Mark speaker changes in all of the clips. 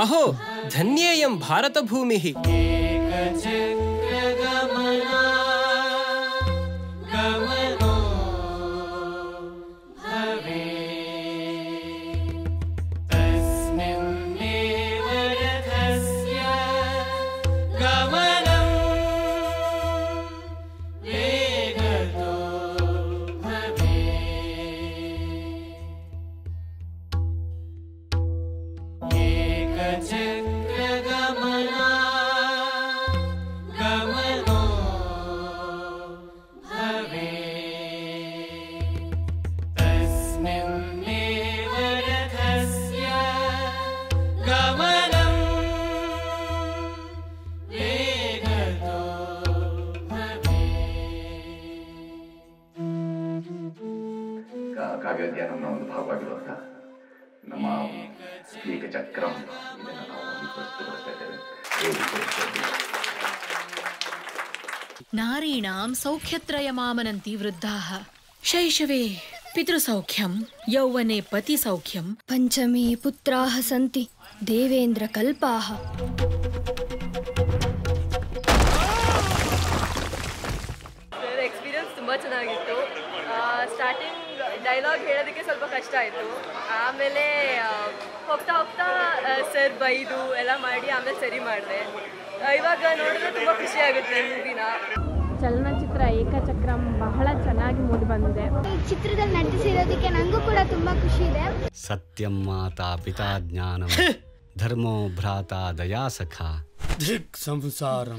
Speaker 1: अहो धन्येयं भारतभूमिः
Speaker 2: ಕಾ- ಕಾವ್ಯೋದ್ಯಾನಂನ ಒಂದು ಭಾಗವಾಗಿರುವಂಥ ನಮ್ಮ ಏಕಚಕ್ರಂ ಇದನ್ನು ನಾವು ಇಲ್ಲಿ ಪ್ರಸ್ತುತಪಡಿಸ್ತಾ ಇದ್ದೇವೆ ವೇದಿಕೆ
Speaker 3: ನಾರೀಣಾಂ ಸೌಖ್ಯತ್ರಯಮಾಮನಂತಿ ವೃದ್ಧಾಃ ಶೈಶವೆ ಪಿತೃಸೌಖ್ಯಂ ಯೌವನೆ ಪತಿಸೌಖ್ಯಂ
Speaker 4: ಪಂಚಮೇ ಪುತ್ರಾಹ ಸಂತಿ ದೇವೇಂದ್ರ ಕಲ್ಪಾಹ
Speaker 5: ಸರ್ ಎಕ್ಸ್ಪೀರಿಯನ್ಸ್ ತುಂಬ ಚೆನ್ನಾಗಿತ್ತು ಸ್ಟಾರ್ಟಿಂಗ್ ಡೈಲಾಗ್ ಹೇಳೋದಕ್ಕೆ ಸ್ವಲ್ಪ ಕಷ್ಟ ಆಯಿತು ಆಮೇಲೆ ಆ, ಹೋಗ್ತಾ ಹೋಗ್ತಾ ಸರ್ ಬೈದು ಎಲ್ಲ ಮಾಡಿ ಆಮೇಲೆ ಸರಿ ಮಾಡಿದೆ ಇವಾಗ ನೋಡಿದ್ರೆ ತುಂಬ ಖುಷಿ ಆಗುತ್ತೆ ಮೂವಿನ
Speaker 6: ಚಲನಚಿತ್ರ ಏಕಚಕ್ರಂ ಬಹಳ ಚೆನ್ನಾಗಿ ಮೂಡಿ ಬಂದಿದೆ
Speaker 4: ಈ ಚಿತ್ರದಲ್ಲಿ ನಟಿಸಿರೋದಕ್ಕೆ ನನಗೂ ಕೂಡ ತುಂಬಾ ಖುಷಿ ಇದೆ
Speaker 7: ಸತ್ಯಂ ಮಾತಾ ಪಿತಾ ಜ್ಞಾನಂ ಧರ್ಮೋ ಭ್ರಾತ ದಯಾ ಸಖ
Speaker 8: ಧಿಕ್ ಸಂಸಾರಂ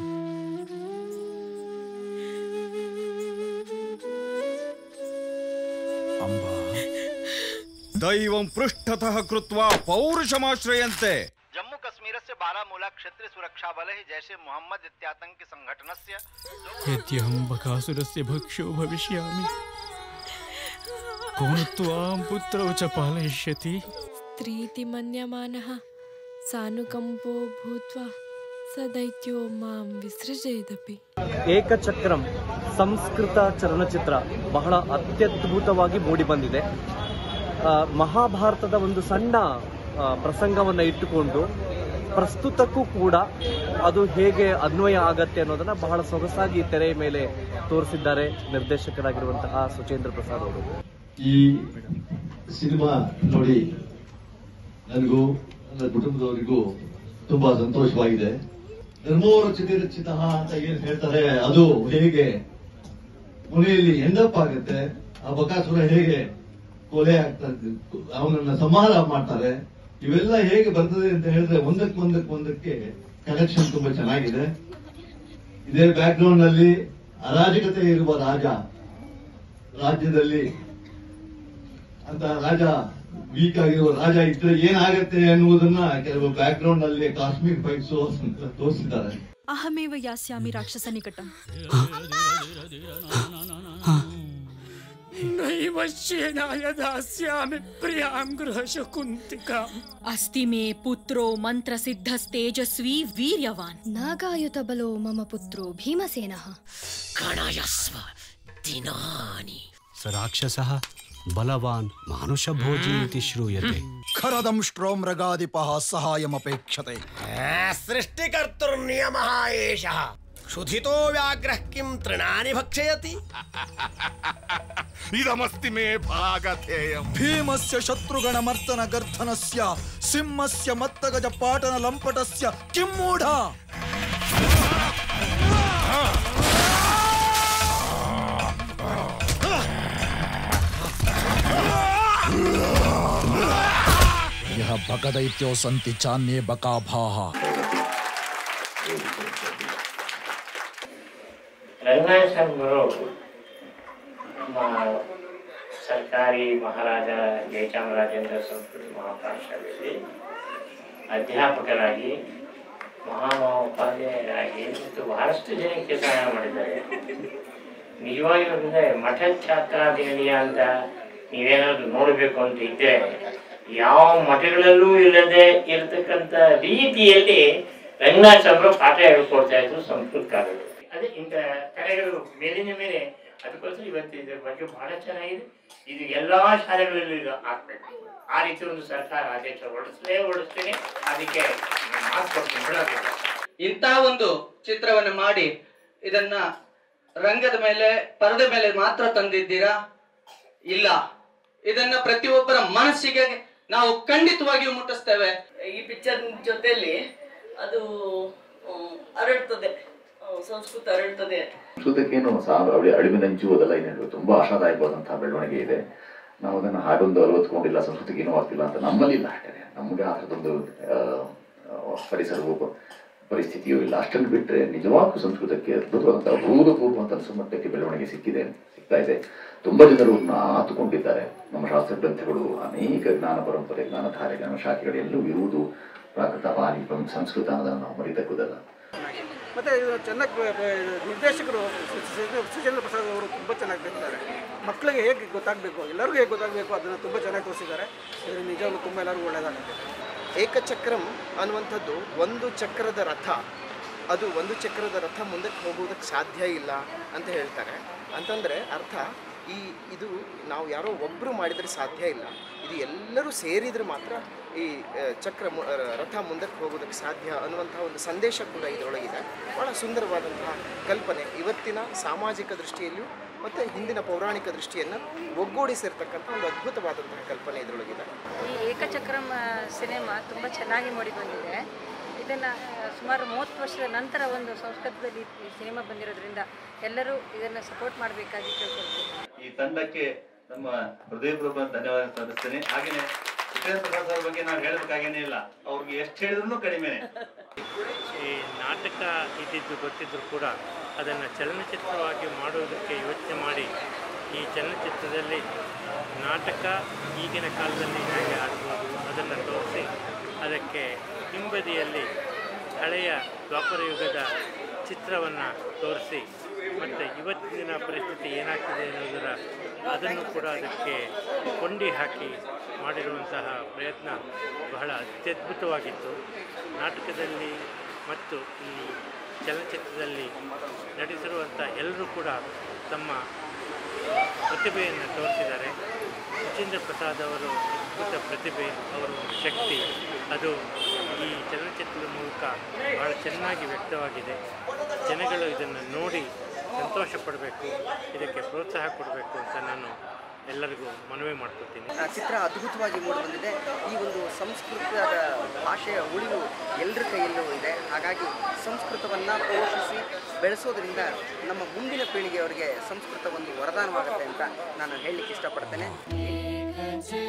Speaker 9: दैवं पृष्ठतः कृत्वा पौरुषमाश्रयन्ते
Speaker 10: जम्मू कश्मीर से बारामूला क्षेत्रीय सुरक्षा बल ही जैसे मोहम्मद इत्यातंकी संगठनस्य
Speaker 8: यद्यहं बकासुरस्य भक्षो भविष्यामि कौन त्वां पुत्रौ च पालयिष्यति
Speaker 6: ಸ್ತ್ರೀತಿ ಮನ್ಯಮಾನಃ ಸಾನುಕಂಪೋ ಭೂತ್ವ ಸ ದೈತ್ಯೋ ಮಾಂ ವಿಸೃಜೇದಪಿ
Speaker 11: ಏಕಚಕ್ರಂ ಸಂಸ್ಕೃತ ಚಲನಚಿತ್ರ ಬಹಳ ಅತ್ಯದ್ಭುತವಾಗಿ ಮೂಡಿಬಂದಿದೆ ಆ, ಮಹಾಭಾರತದ ಒಂದು ಸಣ್ಣ ಆ, ಪ್ರಸಂಗವನ್ನ ಇಟ್ಟುಕೊಂಡು ಪ್ರಸ್ತುತಕ್ಕೂ ಕೂಡ ಅದು ಹೇಗೆ ಅನ್ವಯ ಆಗತ್ತೆ ಅನ್ನೋದನ್ನ ಬಹಳ ಸೊಗಸಾಗಿ ತೆರೆಯ ಮೇಲೆ ತೋರಿಸಿದ್ದಾರೆ ನಿರ್ದೇಶಕರಾಗಿರುವಂತಹ ಸುಚೇಂದ್ರ ಪ್ರಸಾದ್ ಅವರು
Speaker 12: ಈ ಸಿನಿಮಾ ನೋಡಿ ನನಗೂ ನನ್ನ ಕುಟುಂಬದವರಿಗೂ ತುಂಬಾ ಸಂತೋಷವಾಗಿದೆ ಧರ್ಮೋರಚಿತ ರಚಿತ ಅಂತ ಏನ್ ಹೇಳ್ತಾರೆ ಅದು ಹೇಗೆ ಕೊನೆಯಲ್ಲಿ ಎಂಡಪ್ ಆಗುತ್ತೆ ಆ ಬಕಾಸುರ ಹೇಗೆ ಕೊಲೆ ಆಗ್ತಾರೆ ಅವನನ್ನ ಸಂಹಾರ ಮಾಡ್ತಾರೆ ಇವೆಲ್ಲ ಹೇಗೆ ಬರ್ತದೆ ಅಂತ ಹೇಳಿದ್ರೆ ಒಂದಕ್ಕೆ ಒಂದಕ್ಕೆ ಒಂದಕ್ಕೆ ಕನೆಕ್ಷನ್ ತುಂಬಾ ಚೆನ್ನಾಗಿದೆ ಇದೇ ಬ್ಯಾಕ್ ಗ್ರೌಂಡ್ ನಲ್ಲಿ ಅರಾಜಕತೆ ಇರುವ ರಾಜ ರಾಜ್ಯದಲ್ಲಿ ಅಂತ ರಾಜ ವೀಕ್ ಆಗಿರುವ ರಾಜ ಇದ್ರೆ ಏನಾಗತ್ತೆ ಅನ್ನುವುದನ್ನ ಕೆಲವು ಬ್ಯಾಕ್ ಗ್ರೌಂಡ್ ನಲ್ಲಿ ಕಾಶ್ಮೀರ್ ಫೈಟ್ಸ್ ತೋರಿಸಿದ್ದಾರೆ
Speaker 13: ಅಹಮೇವ ಯಾಸ್ಯಾಮಿ ರಾಕ್ಷಸ ನಿಕಟಂ
Speaker 8: नैव सेनाय दास्यामि प्रियां गृहशकुन्तिकाम्
Speaker 3: ಅಸ್ತಿ ಮೇ ಪುತ್ರೋ ಮಂತ್ರಸಿದ್ಧಸ್ತೇಜಸ್ವಿ ವೀರ್ಯವಾನ್
Speaker 4: ನಾಗಾಯುತ ಬಲೋ ಮಮ ಪುತ್ರೋ ಭೀಮಸೇನಃ
Speaker 7: ಗಣಯಸ್ವ ದಿನಾನಿ ಸ ರಾಕ್ಷಸಃ ಬಲವಾನ್ ಮಾನುಷಭೋಜಿ ಇತಿ ಶ್ರೂಯತೆ
Speaker 14: ಖರದಂಷ್ಟ್ರೋ ಮೃಗಾಧಿಪಃ ಸಹಾಯಮಪೇಕ್ಷತೆ
Speaker 15: ಸೃಷ್ಟಿಕರ್ತೃರ್ನಿಯಮಃ ಏಷಃ क्षुधितो व्याघ्रः किं तृणानि भक्षयति
Speaker 14: ಇದಮಸ್ತಿ ಮೇ ಭಾಗಧೇಯಂ ಭೀಮಸ್ಯ ಶತ್ರುಗಣಮರ್ದನ ಗರ್ಧನಸ್ಯ ಸಿಂಹಸ್ಯ ಮತ್ತಗಜ ಪಾಟನ ಲಂಪಟಸ್ಯ ಕಿಂ ಮೂಢ ಯಹ ಭಗದೈತ್ಯೋ ಸಂತಿ ಚಾನ್ಯೇ ಬಕಾಭಾಹ
Speaker 16: ರಂಗನಾಥ ಸಾಹೇಬರು ನಮ್ಮ ಸರ್ಕಾರಿ ಮಹಾರಾಜ ಜಯಚಾಮರಾಜೇಂದ್ರ ಸಂಸ್ಕೃತಿ ಮಹಾಪಾಠಶಾಲೆಯಲ್ಲಿ ಅಧ್ಯಾಪಕರಾಗಿ ಮಹಾಮಹೋಪಾಧ್ಯಾಯರಾಗಿ ಮತ್ತು ಬಹಳಷ್ಟು ಜನಕ್ಕೆ ಸಹಾಯ ಮಾಡಿದ್ದಾರೆ ನಿಜವಾಗಿಯೂ ಅಂದರೆ ಮಠ ಛಾತ್ರಾದಿಗಳಿಯ ಅಂತ ನೀವೇನಾದ್ರು ನೋಡಬೇಕು ಅಂತ ಇದ್ದರೆ ಯಾವ ಮಠಗಳಲ್ಲೂ ಇಲ್ಲದೆ ಇರತಕ್ಕಂಥ ರೀತಿಯಲ್ಲಿ ರಂಗನಾಥ್ ಅವರು ಪಾಠ ಹೇಳ್ಕೊಡ್ತಾ ಇದ್ರು ಸಂಸ್ಕೃತ ಕಾಲದಲ್ಲಿ ಅದೇ ಇಂಥ ಕಲೆಗಳು ಮೇಲಿನ ಮೇಲೆ ಅದಕ್ಕೋಸ್ಕರ ಇವತ್ತು ಇದ್ರ ಬಗ್ಗೆ ಬಹಳ ಚೆನ್ನಾಗಿದೆ ಇದು ಎಲ್ಲಾ ಶಾಲೆಗಳಲ್ಲೂ ಇದು ಆಗ್ಬೇಕು ಆ ರೀತಿ ಒಂದು ಸರ್ಕಾರ ಆದೇಶ ಹೊರಡಿಸಲೇ ಹೊರಡಿಸ್ತೀನಿ ಅದಕ್ಕೆ ನಾನು ಮಾತು ಕೊಡ್ತೀನಿ ಬಿಡೋದಿಲ್ಲ
Speaker 17: ಇಂಥ ಒಂದು ಚಿತ್ರವನ್ನು ಮಾಡಿ ಇದನ್ನ ರಂಗದ ಮೇಲೆ ಪರದೆ ಮೇಲೆ ಮಾತ್ರ ತಂದಿದ್ದೀರಾ ಇಲ್ಲ ಇದನ್ನ ಪ್ರತಿಯೊಬ್ಬರ ಮನಸ್ಸಿಗೆ ನಾವು ಖಂಡಿತವಾಗಿಯೂ ಮುಟ್ಟಿಸ್ತೇವೆ
Speaker 18: ಈ ಪಿಕ್ಚರ್ ಜೊತೆಲಿ ಅದು ಹ್ಮ್, ಹರಡ್ತದೆ ಹ್ಮ್, ಸಂಸ್ಕೃತ ಹರಡ್ತದೆ
Speaker 2: ಸಂಸ್ಕೃತಕ್ಕೇನು ಸಾ ಅವಳಿ ಅಳಿವಿನಂಚು ಅದೆಲ್ಲ ಏನು ತುಂಬಾ ಆಶಾದಾಯಕವಾದಂತಹ ಬೆಳವಣಿಗೆ ಇದೆ ನಾವು ಅದನ್ನು ಹಾಗೊಂದು ಅಳವತ್ಕೊಂಡಿಲ್ಲ ಸಂಸ್ಕೃತಿಗೆ ಏನೂ ಆಗ್ತಿಲ್ಲ ಅಂತ ನಮ್ಮಲ್ಲಿ ಇಲ್ಲ ಅಷ್ಟೇ ನಮಗೆ ಆ ಥರದೊಂದು ಆ, ಆ, ಪರಿಸರವೂ ಪ- ಪರಿಸ್ಥಿತಿಯೂ ಇಲ್ಲ ಅಷ್ಟನ್ನು ಬಿಟ್ಟರೆ ನಿಜವಾಗ್ಲೂ ಸಂಸ್ಕೃತಕ್ಕೆ ಅದ್ಭುತವಾದಂತಹ ಅಭೂತಪೂರ್ವ ಅಂತ ಅನಿಸೋ ಮಟ್ಟಕ್ಕೆ ಬೆಳವಣಿಗೆ ಸಿಕ್ಕಿದೆ ಸಿಗ್ತಾ ಇದೆ ತುಂಬಾ ಜನರು ಅದನ್ನ ಆತುಕೊಂಡಿದ್ದಾರೆ ನಮ್ಮ ಶಾಸ್ತ್ರ ಗ್ರಂಥಗಳು ಅನೇಕ ಜ್ಞಾನ ಪರಂಪರೆ ಜ್ಞಾನಧಾರೆ ಜ್ಞಾನ ಶಾಖೆಗಳು ಎಲ್ಲವೂ ಇರುವುದು ಪ್ರಾಕೃತ ವಾಣಿ ಪಂ- ಸಂಸ್ಕೃತ ಅನ್ನೋದನ್ನು ನಾವು ಮರಿತಕ್ಕುದಲ್ಲ
Speaker 19: ಮತ್ತು ಚೆನ್ನಾಗಿ ನಿರ್ದೇಶಕರು ಸು- ಸು- ಸುಚೇಂದ್ರ ಪ್ರಸಾದ್ ಅವರು ತುಂಬ ಚೆನ್ನಾಗಿ ತೆಗೆದಿದ್ದಾರೆ ಮಕ್ಕಳಿಗೆ ಹೇಗೆ ಗೊತ್ತಾಗಬೇಕು ಎಲ್ಲರಿಗೂ ಹೇಗೆ ಗೊತ್ತಾಗಬೇಕು ಅದನ್ನು ತುಂಬ ಚೆನ್ನಾಗಿ ತೋರಿಸಿದ್ದಾರೆ ಇದರಿಂದ ನಿಜವಾಗ್ಲೂ ತುಂಬ ಎಲ್ಲರಿಗೂ ಒಳ್ಳೆಯದಾಗುತ್ತೆ
Speaker 20: ಏಕಚಕ್ರಂ ಅನ್ನುವಂಥದ್ದು ಒಂದು ಚಕ್ರದ ರಥ ಅದು ಒಂದು ಚಕ್ರದ ರಥ ಮುಂದಕ್ಕೆ ಹೋಗುವುದಕ್ಕೆ ಸಾಧ್ಯ ಇಲ್ಲ ಅಂತ ಹೇಳ್ತಾರೆ ಅಂತಂದರೆ ಅರ್ಥ ಈ ಇದು ನಾವು ಯಾರೋ ಒಬ್ಬರು ಮಾಡಿದರೆ ಸಾಧ್ಯ ಇಲ್ಲ ಇದು ಎಲ್ಲರೂ ಸೇರಿದರೆ ಮಾತ್ರ ಈ ಆ, ಚಕ್ರ ಮು- ಆ, ರಥ ಮುಂದಕ್ಕೆ ಹೋಗೋದಕ್ಕೆ ಸಾಧ್ಯ ಅನ್ನುವಂತಹ ಒಂದು ಸಂದೇಶ ಕೂಡ ಇದರೊಳಗಿದೆ ಭಾಳ ಸುಂದರವಾದಂತಹ ಕಲ್ಪನೆ ಇವತ್ತಿನ ಸಾಮಾಜಿಕ ದೃಷ್ಟಿಯಲ್ಲಿಯೂ ಮತ್ತು ಹಿಂದಿನ ಪೌರಾಣಿಕ ದೃಷ್ಟಿಯನ್ನು ಒಗ್ಗೂಡಿಸಿರ್ತಕ್ಕಂಥ ಒಂದು ಅದ್ಭುತವಾದಂತಹ ಕಲ್ಪನೆ ಇದರೊಳಗಿದೆ
Speaker 21: ಈ ಏಕಚಕ್ರಂ ಆ, ಸಿನಿಮಾ ತುಂಬ ಚೆನ್ನಾಗಿ ಮೂಡಿ ಬಂದಿದೆ ಇದನ್ನು ಸುಮಾರು ಮೂವತ್ತು ವರ್ಷದ ನಂತರ ಒಂದು ಸಂಸ್ಕೃತದಲ್ಲಿ ಈ ಸಿನಿಮಾ ಬಂದಿರೋದ್ರಿಂದ ಎಲ್ಲರೂ ಇದನ್ನು ಸಪೋರ್ಟ್ ಮಾಡಬೇಕಾಗಿ ಕೇಳ್ಕೊಳ್ತೀನಿ
Speaker 22: ಈ ತಂಡಕ್ಕೆ ನಮ್ಮ ಹೃದಯಪೂರ್ವಕ ಧನ್ಯವಾದ ಸಲ್ಲಿಸ್ತೇನೆ ಹಾಗೇನೆ ಸುಚೇಂದ್ರ ಪ್ರಸಾದ್ ಅವ್ರ ಬಗ್ಗೆ ನಾವು ಹೇಳಬೇಕಾಗೇನೇ ಇಲ್ಲ ಅವ್ರಿಗೆ ಎಷ್ಟು ಹೇಳಿದ್ರು ಕಡಿಮೆನೆ
Speaker 16: ಈ ನಾಟಕ ಇದ್ದಿದ್ದು ಗೊತ್ತಿದ್ದರೂ ಕೂಡ ಅದನ್ನು ಚಲನಚಿತ್ರವಾಗಿ ಮಾಡುವುದಕ್ಕೆ ಯೋಚನೆ ಮಾಡಿ ಈ ಚಲನಚಿತ್ರದಲ್ಲಿ ನಾಟಕ ಈಗಿನ ಕಾಲದಲ್ಲಿ ಹೇಗೆ ಆಡ್ಬೋದು ಅದನ್ನು ತೋರಿಸಿ ಅದಕ್ಕೆ ಹಿಂಬದಿಯಲ್ಲಿ ಹಳೆಯ ದ್ವಾಪರ ಯುಗದ ಚಿತ್ರವನ್ನು ತೋರಿಸಿ ಮತ್ತು ಇವತ್ತಿನ ಪರಿಸ್ಥಿತಿ ಏನಾಗ್ತಿದೆ ಅನ್ನೋದರ ಅದನ್ನು ಕೂಡ ಅದಕ್ಕೆ ಕೊಂಡಿ ಹಾಕಿ ಮಾಡಿರುವಂತಹ ಪ್ರಯತ್ನ ಬಹಳ ಅತ್ಯದ್ಭುತವಾಗಿತ್ತು ನಾಟಕದಲ್ಲಿ ಮತ್ತು ಈ ಚಲನಚಿತ್ರದಲ್ಲಿ ನಟಿಸಿರುವಂಥ ಎಲ್ಲರೂ ಕೂಡ ತಮ್ಮ ಪ್ರತಿಭೆಯನ್ನು ತೋರಿಸಿದ್ದಾರೆ ಸುಚೇಂದ್ರ ಪ್ರಸಾದ್ ಅವರು ಅದ್ಭುತ ಪ್ರತಿಭೆ ಅವರ ಒಂದು ಶಕ್ತಿ ಅದು ಈ ಚಲನಚಿತ್ರದ ಮೂಲಕ ಬಹಳ ಚೆನ್ನಾಗಿ ವ್ಯಕ್ತವಾಗಿದೆ ಜನಗಳು ಇದನ್ನು ನೋಡಿ ಸಂತೋಷ ಪಡಬೇಕು ಇದಕ್ಕೆ ಪ್ರೋತ್ಸಾಹ ಕೊಡಬೇಕು ಅಂತ ನಾನು ಎಲ್ಲರಿಗೂ ಮನವಿ ಮಾಡ್ಕೊತೀನಿ
Speaker 20: ಆ ಚಿತ್ರ ಅದ್ಭುತವಾಗಿ ಮೂಡಿ ಬಂದಿದೆ ಈ ಒಂದು ಸಂಸ್ಕೃತದ ಭಾಷೆಯ ಉಳಿವು ಎಲ್ಲರ ಕೈಯಲ್ಲೂ ಇದೆ ಹಾಗಾಗಿ ಸಂಸ್ಕೃತವನ್ನು ಪೋಷಿಸಿ ಬೆಳೆಸೋದ್ರಿಂದ ನಮ್ಮ ಮುಂದಿನ ಪೀಳಿಗೆಯವರಿಗೆ ಸಂಸ್ಕೃತ ಒಂದು ವರದಾನವಾಗುತ್ತೆ ಅಂತ ನಾನು ಹೇಳಲಿಕ್ಕೆ ಇಷ್ಟಪಡ್ತೇನೆ